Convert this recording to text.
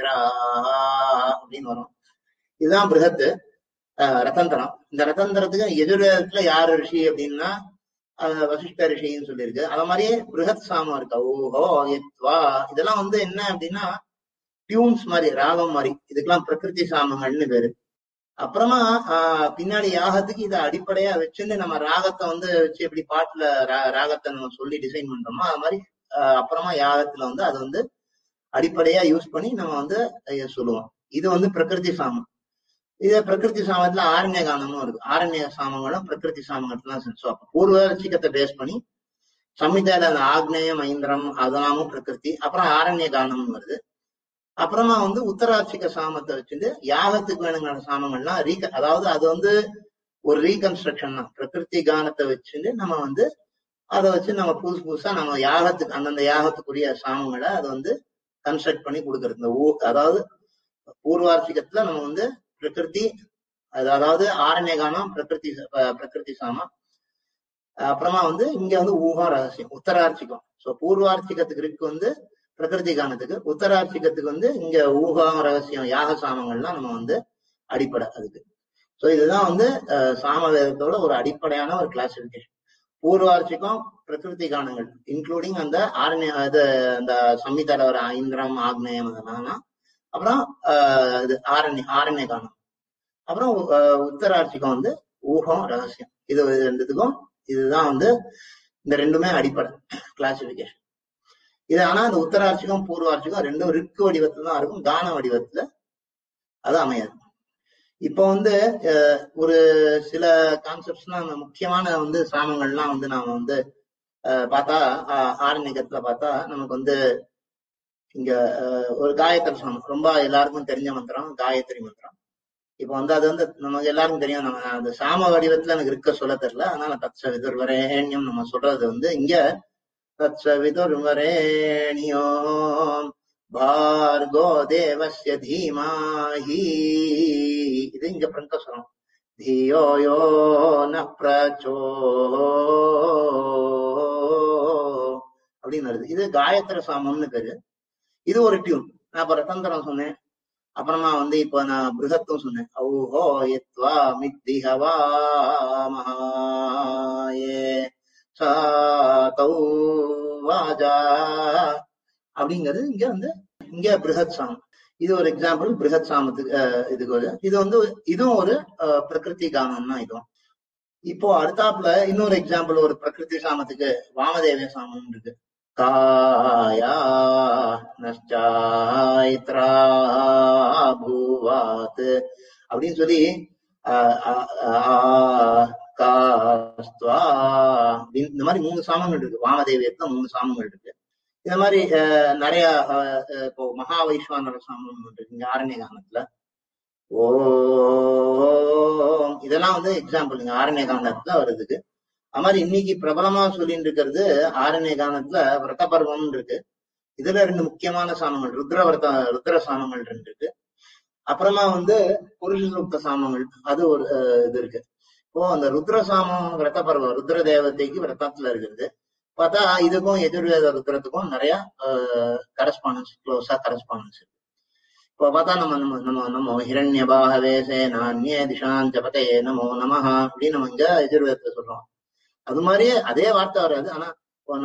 இந்திரா அப்படின்னு வரும் இதுதான் பிருகத்து அஹ், ரதந்திரம் இந்த ரதந்திரத்துக்கு எதிர்வேதத்துல யார் ரிஷி அப்படின்னா அஹ், வசிஷ்ட ரிஷின்னு சொல்லியிருக்கு அத மாதிரியே பிருகத் சாமம் இருக்கு ஓஹோ எத்வா இதெல்லாம் வந்து என்ன அப்படின்னா டியூன்ஸ் மாதிரி ராகம் மாதிரி இதுக்கெல்லாம் பிரகிருதி சாமங்கள்னு பேரு அப்புறமா ஆஹ் பின்னாடி யாகத்துக்கு இதை அடிப்படையா வச்சுன்னு நம்ம ராகத்தை வந்து வச்சு எப்படி பாட்டுல ரா- ராகத்தை நம்ம சொல்லி டிசைன் பண்றோமோ அது மாதிரி ஆஹ் அப்புறமா யாகத்துல வந்து அது வந்து அடிப்படையா யூஸ் பண்ணி நம்ம வந்து அஹ் சொல்லுவோம் இது வந்து பிரகிருதி சாமம் இதே பிரகிருதி சாமத்துல ஆரண்ய கானமும் இருக்கு ஆரண்ய சாமங்களும் பிரகிருதி சாமங்கள்லாம் செஞ்சு அப்ப பூர்வ ரசிகத்தை பேஸ் பண்ணி சம்மிதால அந்த ஆக்னேயம் ஐந்திரம் அதெல்லாமும் பிரகிருதி அப்புறம் ஆரண்ய கானமும் வருது அப்புறமா வந்து உத்தராட்சிக சாமத்தை வச்சுட்டு யாகத்துக்கு வேணுங்கிற சாமங்கள்லாம் ரீக அதாவது அது வந்து ஒரு ரீகன்ஸ்ட்ரக்ஷன் தான் பிரகிருதி கானத்தை வச்சுட்டு நம்ம வந்து அதை வச்சு நம்ம புதுசு புதுசா நம்ம யாகத்துக்கு அந்தந்த யாகத்துக்குரிய சாமங்களை அதை வந்து கன்ஸ்ட்ரக்ட் பண்ணி கொடுக்கறது இந்த ஊ அதாவது பூர்வார்த்திகத்துல நம்ம வந்து பிரகிருதி அது அதாவது ஆரண்ய கானம் பிரகிருதி அஹ் பிரகிருதி சாமம் அப்புறமா வந்து இங்க வந்து ஊகம் ரகசியம் உத்தரார்த்திகம் சோ பூர்வார்த்திகத்துக்கு இருக்கு வந்து பிரகிருதி கானத்துக்கு உத்தரார்த்திகத்துக்கு வந்து இங்க ஊகம் ரகசியம் யாக சாமங்கள்லாம் நம்ம வந்து அடிப்படை அதுக்கு சோ இதுதான் வந்து அஹ், சாம வேதத்தோட ஒரு அடிப்படையான ஒரு கிளாசிபிகேஷன் பூர்வார்த்திகம் பிரகிருதி கானங்கள் இன்க்ளூடிங் அந்த ஆரண்ய அது அந்த சம்மிதால வர ஐந்திரம் ஆக்னேயம் அதெல்லாம் அப்புறம் ஆஹ், இது ஆரண்ய ஆரண்ய கானம் அப்புறம் அஹ், உத்தரார்த்திகம் வந்து ஊகம் ரகசியம் இது இது ரெண்டுத்துக்கும் இதுதான் வந்து இந்த ரெண்டுமே அடிப்படை கிளாசிபிகேஷன் இது ஆனா இந்த உத்தரார்ச்சிகம் பூர்வார்ச்சிகம் ரெண்டும் ரிக்கு வடிவத்துல தான் இருக்கும் கான வடிவத்துல அது அமையாது இப்போ வந்து அஹ், ஒரு சில கான்செப்ட்ஸ்லாம் முக்கியமான வந்து சாமங்கள்லாம் வந்து நாம வந்து அஹ், பார்த்தா ஆ- ஆரண்யகத்துல பார்த்தா நமக்கு வந்து இங்க அஹ், ஒரு காயத்ரி சாமம் ரொம்ப எல்லாருக்கும் தெரிஞ்ச மந்திரம் காயத்ரி மந்திரம் இப்போ வந்து அது வந்து நமக்கு எல்லாருக்கும் தெரியும் நம்ம அந்த சாம வடிவத்துல எனக்கு இருக்க சொல்ல தெரியல அதனால தத்ச விதுர்வரேண்யம் நம்ம சொல்றது வந்து இங்க தத்ச விதுர்வரேணியோ பார்கோ தேவஸ்ய தீமாஹி இது இங்க பிரங்கஸ்வரம் धियो यो न प्रचो அப்படின்னு வருது இது காயத்ர சாமம்னு பேரு இது ஒரு டியூன் நான் இப்ப ரத்தந்திரம் சொன்னேன் அப்புறமா வந்து இப்ப நான் பிருகத்தும் சொன்னேன் ஔஹோ யத்வா மித்தி ஹவா மகாயே சாதௌ வாஜா அப்படிங்கிறது இங்க வந்து இங்க பிருகத் சாமம் இது ஒரு எக்ஸாம்பிள் பிருகத் சாமத்துக்கு அஹ், இதுக்கு ஒரு இது வந்து இதுவும் ஒரு அஹ், பிரகிருதி கானம் தான் இதுவும் இப்போ அடுத்தாப்புல இன்னொரு எக்ஸாம்பிள் ஒரு பிரகிருதி சாமத்துக்கு வாமதேவ சாமம் இருக்கு காயா நஷ்டாயித்ரா பூவாத் அப்படின்னு சொல்லி ஆஹ் ஆஹ் ஆஹ் காஸ்துவா அப்படின்னு இந்த மாதிரி மூணு சாமங்கள் இருக்கு வாமதேவியத்துல மூணு சாமங்கள் இருக்கு இந்த மாதிரி அஹ், நிறைய அஹ், அஹ், இப்போ மகா வைஸ்வானர சாமம் இருக்கு இங்க ஆரண்ய காலத்துல ஓம் இதெல்லாம் வந்து எக்ஸாம்பிள் இங்க ஆரண்ய காண்டத்துல வருதுக்கு அது மாதிரி இன்னைக்கு பிரபலமா சொல்லிட்டு இருக்கிறது ஆரண்ய காண்டத்துல விரத பருவம் இருக்கு இதுல ரெண்டு முக்கியமான சாமங்கள் ருத்ர விரத ருத்ர சாமங்கள் ரெண்டு இருக்கு அப்புறமா வந்து புருஷ சூக்த சாமங்கள் அது ஒரு அஹ், இது இருக்கு இப்போ அந்த ருத்ர சாமம் விரத பருவம் ருத்ர தேவதைக்கு விரதத்துல இருக்கிறது பார்த்தா இதுக்கும் எதிர்வேத ருத்ரத்துக்கும் நிறைய கரஸ்பாண்டன்ஸ் க்ளோஸா கரஸ்பாண்டன்ஸ் இருக்கு இப்போ பார்த்தா நம்ம நம்ம நம்ம நம்ம ஹிரண்ய பாகவேசே நானிய திஷான் ஜபதே நமோ நமஹ அப்படின்னு நம்ம இங்க எதிர்வேதத்துல சொல்றோம் அது மாதிரியே அதே வார்த்தை வராது ஆனா